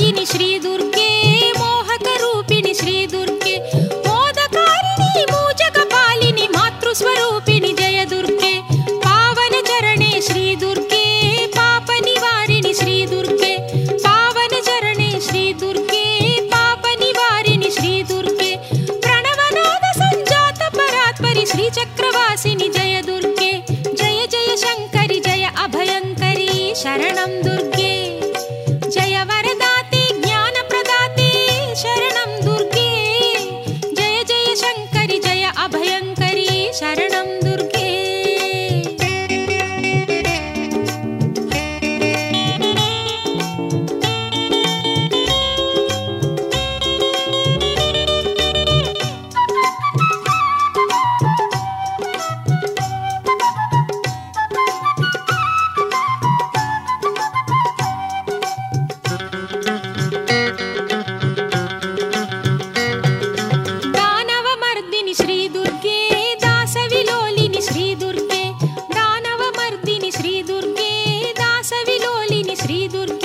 ಮೋಹಕಾರಿಣಿ ಶ್ರೀ ದುರ್ಗೆ ಮೋಹಕ ರೂಪಿಣಿ ಶ್ರೀ ದುರ್ಗೆ ಮೋದಕಾರಿಣಿ ಮೂಜಕ ಪಾಲಿನಿ ಮಾತೃ ಸ್ವರೂಪಿಣಿ ಜಯ ದುರ್ಗೆ ಪಾವನ ಚರಣೆ ಶ್ರೀ ದುರ್ಗೆ ಪಾಪ ನಿವಾರಿಣಿ ಶ್ರೀ ದುರ್ಗೆ ಪಾವನ ಚರಣೆ ಶ್ರೀ ದುರ್ಗೆ ಪಾಪ ನಿವಾರಿಣಿ ಶ್ರೀ ದುರ್ಗೆ ಪ್ರಣವನಾದ ಸಂಜಾತ ಪರಾತ್ಪರಿ ಶ್ರೀ ಚಕ್ರವಾಸಿನಿ ಜಯ ದುರ್ಗೆ ಜಯ ಜಯ ಶಂಕರಿ ಜಯ ಅಭಯಂಕರಿ ಶರಣಂ ದುರ್ಗೆ ಜಯ ವರದಾತೆ ಜ್ಞಾನ ಪ್ರದಾತೆ ಶರಣಂ ದುರ್ಗೆ ಜಯ ಜಯ ಶಂಕರಿ ಜಯ ಅಭಯಂಕರಿ ಶರಣಂ ದುರ್ಗೆ ದಾನವ ಮರ್ದಿನಿ ಶ್ರೀ ದುರ್ಗೆ ದಾಸ ವಿಲೋಲಿನಿ ಶ್ರೀ ದುರ್ಗೆ ದಾನವ ಮರ್ದಿನಿ ಶ್ರೀ ದುರ್ಗೆ ದಾಸ ವಿಲೋಲಿನಿ ಶ್ರೀ ದುರ್ಗೆ